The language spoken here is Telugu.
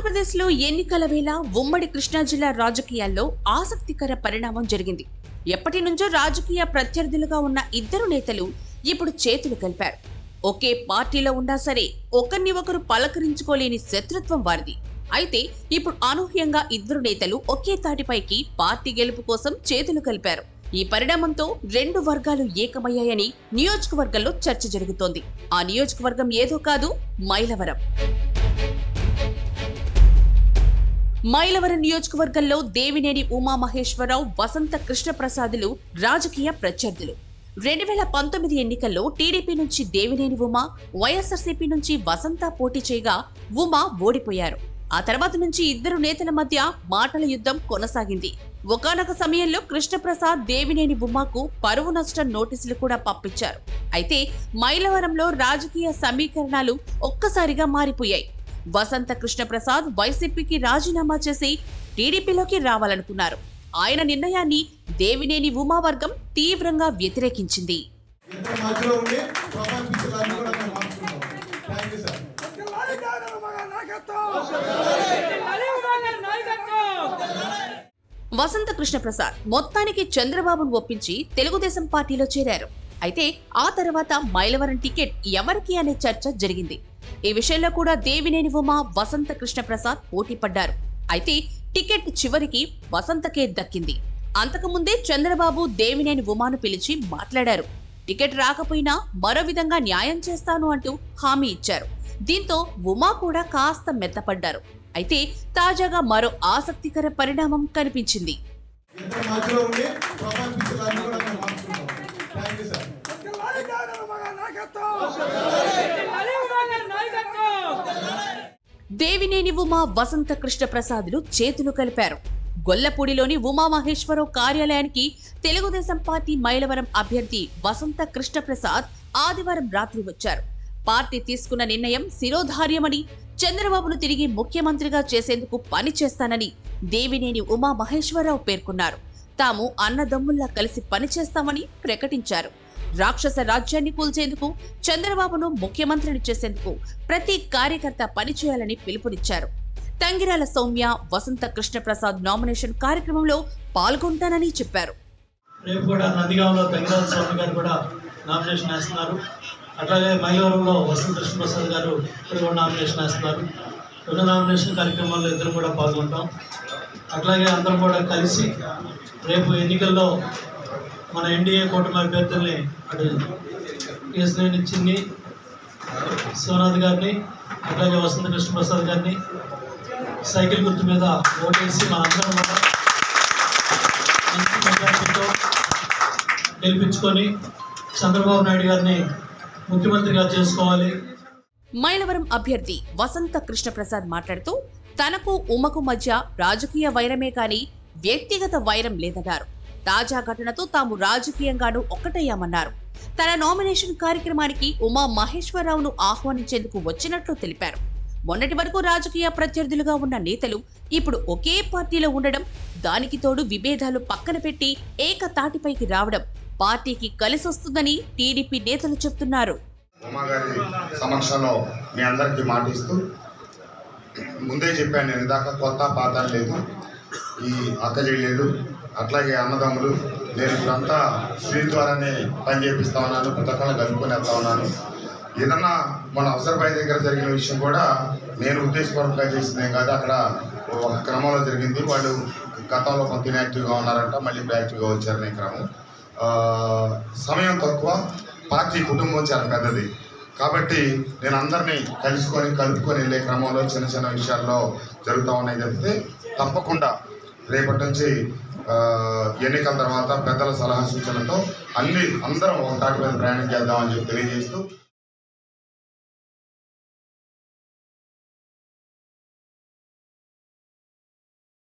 ఆంధ్రప్రదేశ్లో ఎన్నికల వేళ ఉమ్మడి కృష్ణా జిల్లా రాజకీయాల్లో ఆసక్తికర పరిణామం జరిగింది ఎప్పటి నుంచో రాజకీయ ప్రత్యర్థులుగా ఉన్న ఇద్దరు నేతలు ఇప్పుడు చేతులు కలిపారు ఒకే పార్టీలో ఉన్నా సరే ఒకరిని ఒకరు పలకరించుకోలేని శత్రుత్వం వారిది అయితే ఇప్పుడు అనూహ్యంగా ఇద్దరు నేతలు ఒకే తాటిపైకి పార్టీ గెలుపు కోసం చేతులు కలిపారు ఈ పరిణామంతో రెండు వర్గాలు ఏకమయ్యాయని నియోజకవర్గంలో చర్చ జరుగుతోంది ఆ నియోజకవర్గం ఏదో కాదు మైలవరం మైలవరం నియోజకవర్గంలో దేవినేని ఉమామహేశ్వరరావు వసంత కృష్ణప్రసాదులు రాజకీయ ప్రత్యర్థులు రెండు వేల పంతొమ్మిది ఎన్నికల్లో టీడీపీ నుంచి దేవినేని ఉమా వైఎస్ఆర్సీపీ నుంచి వసంత పోటీ చేయగా ఉమా ఓడిపోయారు ఆ తర్వాత నుంచి ఇద్దరు నేతల మధ్య మాటల యుద్ధం కొనసాగింది ఒకనొక సమయంలో కృష్ణప్రసాద్ దేవినేని ఉమాకు పరువు నష్టం నోటీసులు కూడా పంపించారు అయితే మైలవరంలో రాజకీయ సమీకరణాలు ఒక్కసారిగా మారిపోయాయి వసంత కృష్ణప్రసాద్ వైసీపీకి రాజీనామా చేసి టీడీపీలోకి రావాలనుకున్నారు ఆయన నిర్ణయాన్ని దేవినేని ఉమా వర్గం తీవ్రంగా వ్యతిరేకించింది ఇద్దరు మధ్యలో ఉండి ప్రపంచ పిల్లలు కూడా మేము మార్చుకుంటాం thank you sir Vasantha Krishnaprasad మొత్తానికి చంద్రబాబును ఒప్పించి తెలుగుదేశం పార్టీలో చేరారు అయితే ఆ తర్వాత మైలవరం టికెట్ ఎవరికి అనే చర్చ జరిగింది ఈ విషయంలో కూడా దేవినేని ఉమా వసంత కృష్ణప్రసాద్ పోటీ పడ్డారు అయితే టికెట్ చివరికి వసంతకే దక్కింది అంతకుముందే చంద్రబాబు దేవినేని ఉమాను పిలిచి మాట్లాడారు టికెట్ రాకపోయినా మరో విధంగా న్యాయం చేస్తాను అంటూ హామీ ఇచ్చారు దీంతో ఉమా కూడా కాస్త మెత్తపడ్డారు అయితే తాజాగా మరో ఆసక్తికర పరిణామం కనిపించింది ఇద్దరు మధ్యలో ఉండి ప్రపంచ పిల్లలు కూడా మేము మార్చుకుంటాం thank you sir Devineni Uma Vasantha Krishna ప్రసాదులు చేతులు కలిపారు గొల్లపూడిలోని ఉమా మహేశ్వరరావు కార్యాలయానికి తెలుగుదేశం పార్టీ మైలవరం అభ్యర్థి వసంత కృష్ణప్రసాద్ ఆదివారం రాత్రి వచ్చారు పార్టీ తీసుకున్న నిర్ణయం శిరోధార్యమని చంద్రబాబును తిరిగి ముఖ్యమంత్రిగా చేసేందుకు పని చేస్తానని దేవినేని ఉమా మహేశ్వరరావు పేర్కొన్నారు తాము అన్నదమ్ముల్లా కలిసి పనిచేస్తామని ప్రకటించారు రాక్షస రాజ్యాన్ని కూల్చేందుకు చంద్రబాబును ముఖ్యమంత్రిని చేసేందుకు ప్రతి కార్యకర్త పనిచేయాలని పిలుపునిచ్చారు తంగిరాల సౌమ్య వసంత కృష్ణప్రసాద్ నామినేషన్ కార్యక్రమంలో పాల్గొంటానని చెప్పారు రేపు కూడా నందిగాంలో తంగిరాజు స్వామి గారు కూడా నామినేషన్ వేస్తున్నారు అట్లాగే మైలవరంలో వసంత కృష్ణప్రసాద్ గారు ఇక్కడ కూడా నామినేషన్ వేస్తున్నారు రెండు నామినేషన్ కార్యక్రమాల్లో ఇద్దరు కూడా పాల్గొంటాం అట్లాగే అందరం కూడా కలిసి రేపు ఎన్నికల్లో మన ఎన్డీఏ కూటమి అభ్యర్థుల్ని అటు కేసినేని చిన్ని శివనాథ్ గారిని అట్లాగే వసంత కృష్ణప్రసాద్ గారిని సైకిల్ గుర్తు మీద ఓటేసి మనందరం కూడా మంచి మెజార్టీతో గెలిపించుకొని చంద్రబాబు నాయుడు గారిని ముఖ్యమంత్రిగా చేసుకోవాలి మైలవరం అభ్యర్థి వసంత కృష్ణప్రసాద్ మాట్లాడుతూ తనకు ఉమకు మధ్య రాజకీయ వైరమే కాని వ్యక్తిగత వైరం లేదన్నారు తాజా ఘటనతో తాము రాజకీయంగానూ ఒక్కటయ్యామన్నారు తన నామినేషన్ కార్యక్రమానికి ఉమా మహేశ్వరరావును ఆహ్వానించేందుకు వచ్చినట్లు తెలిపారు మొన్నటి వరకు రాజకీయ ప్రత్యర్థులుగా ఉన్న నేతలు ఇప్పుడు ఒకే పార్టీలో ఉండడం దానికి తోడు విభేదాలు పక్కన పెట్టి ఏకతాటిపైకి రావడం పార్టీకి కలిసొస్తుందని టీడీపీ నేతలు చెబుతున్నారు ఉమా గారి సమక్షంలో మీ అందరికీ మాటిస్తూ ముందే చెప్పాను నేను ఇందాక కొత్త పాత అని లేదు ఈ అక్క చెల్లెళ్ళు అట్లాగే అన్నదమ్ములు నేను ఇప్పుడంతా స్త్రీ ద్వారానే పని చేపిస్తా ఉన్నాను ప్రతి ఒక్కరిని కలుపుకొని వెళ్తా ఉన్నాను ఏదన్నా మన అవసరబాయి దగ్గర జరిగిన విషయం కూడా నేను ఉద్దేశపూర్వకంగా చేసిందేం కాదు అక్కడ ఒక క్రమంలో జరిగింది వాళ్ళు గతంలో కొంత ఇన్యాక్టివ్గా ఉన్నారంట మళ్ళీ ఇప్పుడు యాక్టివ్గా వచ్చారు ఈ క్రమం ఆ, సమయం తక్కువ పార్టీ కుటుంబం చాలా పెద్దది కాబట్టి నేను అందరినీ కలుసుకొని కలుపుకొని వెళ్ళే క్రమంలో చిన్న చిన్న విషయాల్లో జరుగుతూ ఉన్నాయి తప్పితే తప్పకుండా రేపటి నుంచి ఆ, ఎన్నికల తర్వాత పెద్దల సలహా సూచనలతో అన్ని అందరం ఒక తాటి మీద ప్రయాణం చేద్దామని చెప్పి తెలియజేస్తూ